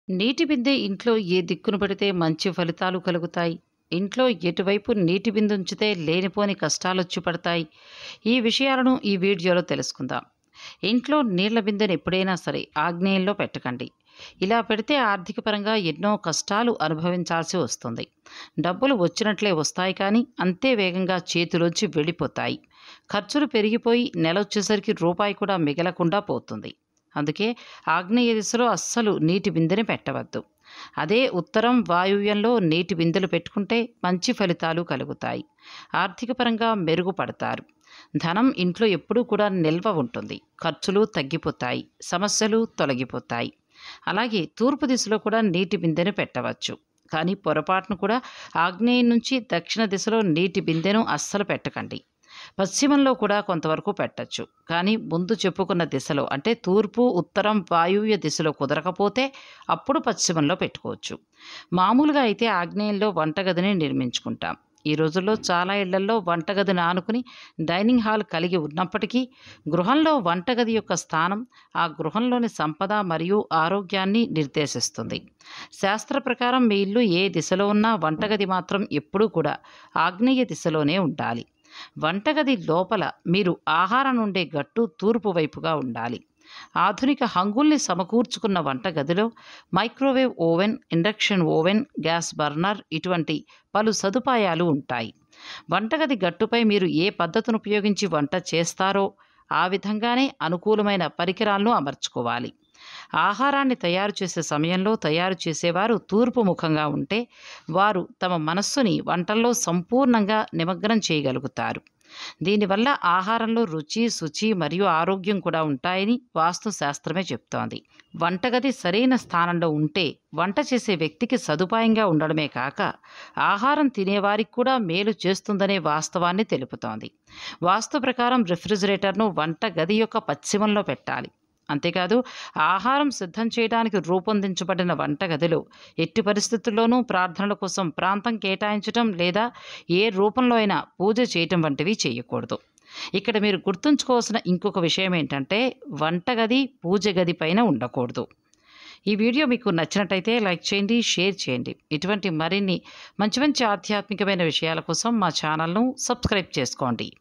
నీటి బిందె ఇంట్లో ఏ దిక్కును పెడితే మంచి ఫలితాలు కలుగుతాయి ఇంట్లో ఎటువైపు నీటి బిందె ఉంచితే లేనిపోని కష్టాలు వచ్చి పడతాయి ఈ విషయాలను ఈ వీడియోలో తెలుసుకుందాం ఇంట్లో నీళ్ల బిందెను ఎప్పుడైనా సరే ఆగ్నేయంలో పెట్టకండి ఇలా పెడితే ఆర్థిక పరంగా ఎన్నో కష్టాలు అనుభవించాల్సి వస్తుంది డబ్బులు వచ్చినట్లే వస్తాయి కానీ అంతే వేగంగా చేతిలోంచి వెళ్ళిపోతాయి ఖర్చులు పెరిగిపోయి నెల వచ్చేసరికి రూపాయి కూడా మిగలకుండా పోతుంది అందుకే ఆగ్నేయ దిశలో అస్సలు నీటి బిందెని పెట్టవద్దు అదే ఉత్తరం వాయువ్యంలో నీటి బిందెలు పెట్టుకుంటే మంచి ఫలితాలు కలుగుతాయి ఆర్థిక పరంగా మెరుగుపడతారు ధనం ఇంట్లో ఎప్పుడూ కూడా నిల్వ ఉంటుంది ఖర్చులు తగ్గిపోతాయి సమస్యలు తొలగిపోతాయి అలాగే తూర్పు దిశలో కూడా నీటి బిందెను పెట్టవచ్చు కానీ పొరపాటును కూడా ఆగ్నేయం నుంచి దక్షిణ దిశలో నీటి బిందెను అస్సలు పెట్టకండి పశ్చిమంలో కూడా కొంతవరకు పెట్టచ్చు కానీ ముందు చెప్పుకున్న దిశలో అంటే తూర్పు ఉత్తరం వాయువ్య దిశలో కుదరకపోతే అప్పుడు పశ్చిమంలో పెట్టుకోవచ్చు మామూలుగా అయితే ఆగ్నేయంలో వంటగదిని నిర్మించుకుంటాం ఈ రోజుల్లో చాలా ఇళ్లలో వంటగదిని ఆనుకుని డైనింగ్ హాల్ కలిగి ఉన్నప్పటికీ గృహంలో వంటగది యొక్క స్థానం ఆ గృహంలోని సంపద మరియు ఆరోగ్యాన్ని నిర్దేశిస్తుంది శాస్త్ర ప్రకారం మీ ఇల్లు ఏ దిశలో ఉన్నా వంటగది మాత్రం ఎప్పుడూ కూడా ఆగ్నేయ దిశలోనే ఉండాలి వంటగది లోపల మీరు ఆహారం ఉండే గట్టు తూర్పు వైపుగా ఉండాలి ఆధునిక హంగుల్ని సమకూర్చుకున్న వంటగదిలో microwave oven induction oven gas burner ఇటువంటి పలు సదుపాయాలు ఉంటాయి వంటగది గట్టుపై మీరు ఏ పద్ధతిని ఉపయోగించి వంట చేస్తారో ఆ విధంగానే అనుకూలమైన పరికరాలను అమర్చుకోవాలి ఆహారాన్ని తయారు చేసే సమయంలో తయారు చేసేవారు తూర్పు ముఖంగా ఉంటే వారు తమ మనస్సుని వంటల్లో సంపూర్ణంగా నిమగ్నం చేయగలుగుతారు దీనివల్ల ఆహారంలో రుచి శుచి మరియు ఆరోగ్యం కూడా ఉంటాయని వాస్తు శాస్త్రమే చెప్తోంది వంటగది సరైన స్థానంలో ఉంటే వంట చేసే వ్యక్తికి సదుపాయంగా ఉండడమే కాక ఆహారం తినేవారికి కూడా మేలు చేస్తుందనే వాస్తవాన్ని తెలుపుతోంది వాస్తు ప్రకారం రిఫ్రిజిరేటర్ను వంట గది యొక్క పశ్చిమంలో పెట్టాలి అంతేకాదు ఆహారం సిద్ధం చేయడానికి రూపొందించబడిన వంటగదిలో ఎట్టి పరిస్థితుల్లోనూ ప్రార్థనల కోసం ప్రాంతం కేటాయించడం లేదా ఏ రూపంలో అయినా పూజ చేయటం వంటివి చేయకూడదు ఇక్కడ మీరు గుర్తుంచుకోవాల్సిన ఇంకొక విషయం ఏంటంటే వంటగది పూజ గది పైన ఉండకూడదు ఈ వీడియో మీకు నచ్చినట్టయితే లైక్ చేయండి షేర్ చేయండి ఇటువంటి మరిన్ని మంచి మంచి ఆధ్యాత్మికమైన విషయాల కోసం మా ఛానల్ను సబ్స్క్రైబ్ చేసుకోండి